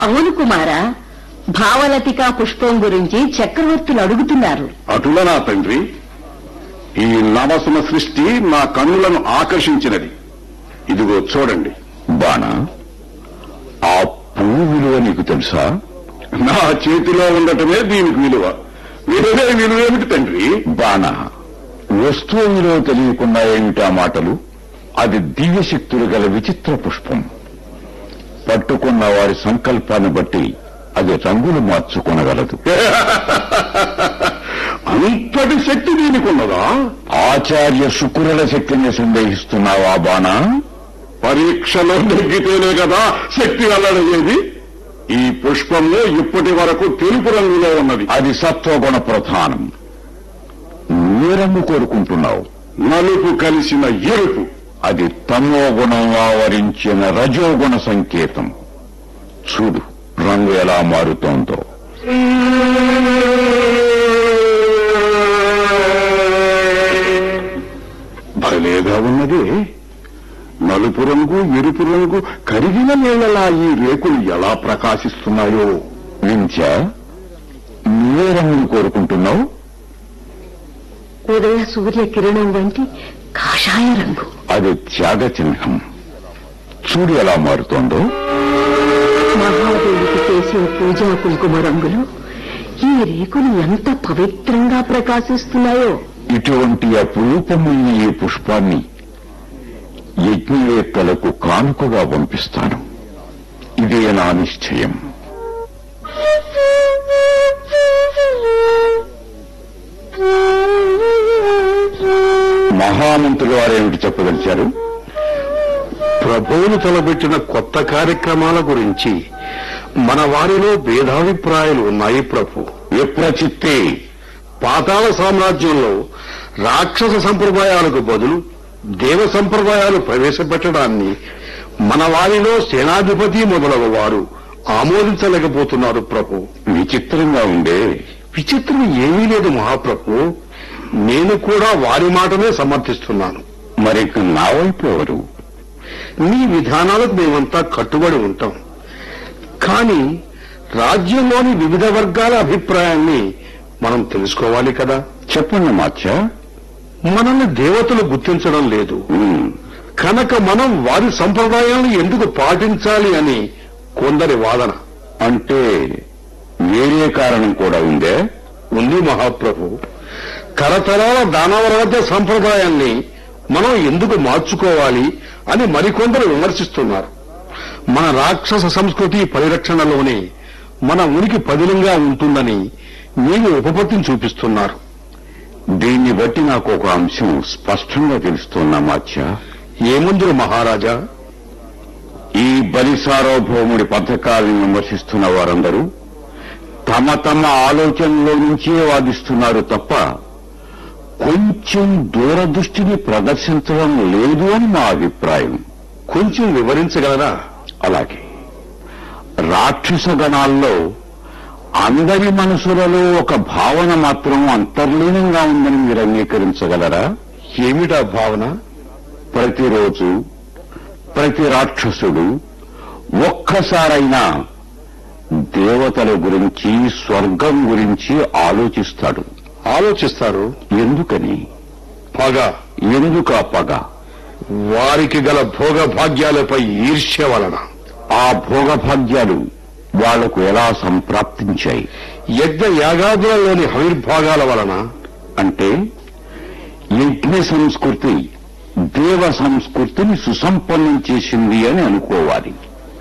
అవును కుమారా భావలతికా పుష్పం గురించి చక్రవర్తులు అడుగుతున్నారు అటుల నా తండ్రి ఈ నవసుమ సృష్టి నా కన్నులను ఆకర్షించినది ఇదిగో చూడండి బాణ ఆ పువ్వు విలువ నీకు తెలుసా నా చేతిలో ఉండటమే దీనికి విలువ వేరే విలువేమిటి తండ్రి బాణ వస్తువు విలువ తెలియకుండా ఏమిటా మాటలు అది దివ్యశక్తులు గల విచిత్ర పుష్పం పట్టుకున్న వారి సంకల్పాన్ని బట్టి అది రంగులు మార్చుకొనగలదు అంతటి శక్తి దీనికి ఉన్నదా ఆచార్య శుక్రుల శక్తిని సందేహిస్తున్నావా బాణ పరీక్షలో నెగ్గితేనే కదా శక్తి వెల్లడయ్యేది ఈ పుష్పంలో ఇప్పటి వరకు తెలుపు రంగులో ఉన్నది అది సత్వగుణ ప్రధానం నువ్వే రంగు కోరుకుంటున్నావు నలుపు కలిసిన ఎరుపు అది తమో గుణం ఆవరించిన రజోగుణ సంకేతం చూడు రంగు ఎలా మారుతోందో భలేగా ఉన్నది నలుపు రంగు ఎరుపు రంగు కరిగిన నీళ్ళలా ఈ రేకులు ఎలా ప్రకాశిస్తున్నాయో వించా నువ్వే రంగును కోరుకుంటున్నావు ఉదయ సూర్య కిరణం వంటి కాషాయ రంగు అది త్యాగ చిహ్నం చూడు ఎలా మారుతోందో మహాదేవికి చేసే పూజా కుంకుమ రంగులు ఈ రేకులు ఎంత పవిత్రంగా ప్రకాశిస్తున్నాయో ఇటువంటి అపురూపమైన ఈ పుష్పాన్ని యజ్ఞవేత్తలకు కానుకగా పంపిస్తాను ఇదే నా నిశ్చయం మహామంత్రులు వారేమిటి చెప్పదలిచారు ప్రభువులు తలబెట్టిన కొత్త కార్యక్రమాల గురించి మన వారిలో భేదాభిప్రాయాలు ఉన్నాయి ప్రభు విప్రచిత్తే పాతాళ సామ్రాజ్యంలో రాక్షస సంప్రదాయాలకు బదులు దేవ సంప్రదాయాలు ప్రవేశపెట్టడాన్ని మన వారిలో సేనాధిపతి మొదలగు వారు ఆమోదించలేకపోతున్నారు ప్రభు విచిత్రంగా ఉండే విచిత్రం ఏమీ లేదు మహాప్రభు నేను కూడా వారి మాటనే సమర్థిస్తున్నాను మరి నా వైపు ఎవరు నీ విధానాలకు మేమంతా కట్టుబడి ఉంటాం కానీ రాజ్యంలోని వివిధ వర్గాల అభిప్రాయాన్ని మనం తెలుసుకోవాలి కదా చెప్పండి మాచా మనల్ని దేవతలు గుర్తించడం లేదు కనుక మనం వారి సంప్రదాయాలను ఎందుకు పాటించాలి అని కొందరి వాదన అంటే వేరే కారణం కూడా ఉందే ఉంది మహాప్రభు తరతరాల దానవరాజ్య సంప్రదాయాన్ని మనం ఎందుకు మార్చుకోవాలి అని మరికొందరు విమర్శిస్తున్నారు మన రాక్షస సంస్కృతి పరిరక్షణలోనే మన ఉనికి పదిలంగా ఉంటుందని నీవు ఉపపత్తిని చూపిస్తున్నారు దీన్ని బట్టి నాకు ఒక అంశం స్పష్టంగా తెలుస్తోందా మాచా ఏముందురు మహారాజా ఈ బలి సార్వభౌముడి పథకాలను విమర్శిస్తున్న వారందరూ తమ తమ ఆలోచనలో నుంచే వాదిస్తున్నారు తప్ప కొంచెం దూరదృష్టిని ప్రదర్శించడం లేదు అని మా అభిప్రాయం కొంచెం వివరించగలరా అలాగే రాక్షస గణాల్లో అందరి మనసులలో ఒక భావన మాత్రం అంతర్లీనంగా ఉందని మీరు అంగీకరించగలరా ఏమిటా భావన ప్రతిరోజు ప్రతి రాక్షసుడు ఒక్కసారైనా దేవతల గురించి స్వర్గం గురించి ఆలోచిస్తాడు ఆలోచిస్తారు ఎందుకని పగ ఎందుకు ఆ పగ వారికి గల భోగ భాగ్యాలపై ఈర్ష్య వలన ఆ భోగభాగ్యాలు వాళ్లకు ఎలా సంప్రాప్తించాయి యజ్ఞ యాగాదులలోని హవిర్భాగాల వలన అంటే యజ్ఞ సంస్కృతి దేవ సంస్కృతిని సుసంపన్నం చేసింది అని అనుకోవాలి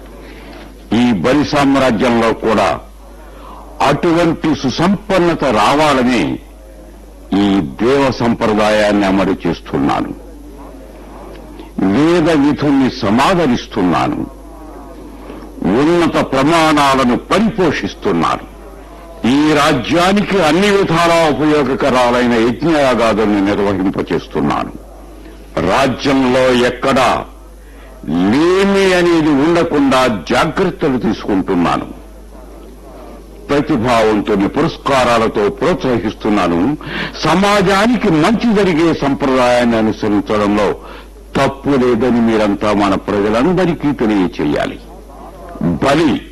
ఈ బలి సామ్రాజ్యంలో కూడా అటువంటి సుసంపన్నత రావాలని ఈ దేవ సంప్రదాయాన్ని అమలు చేస్తున్నాను వేద విధుల్ని సమాదరిస్తున్నాను ఉన్నత ప్రమాణాలను పరిపోషిస్తున్నాను ఈ రాజ్యానికి అన్ని విధాలా ఉపయోగకరాలైన యజ్ఞయాగాదుల్ని నిర్వహింపచేస్తున్నాను రాజ్యంలో ఎక్కడా లేమి అనేది ఉండకుండా జాగ్రత్తలు తీసుకుంటున్నాను ప్రతిభావంతుని పురస్కారాలతో ప్రోత్సహిస్తున్నాను సమాజానికి మంచి జరిగే సంప్రదాయాన్ని అనుసరించడంలో తప్పు లేదని మీరంతా మన ప్రజలందరికీ తెలియచేయాలి బలి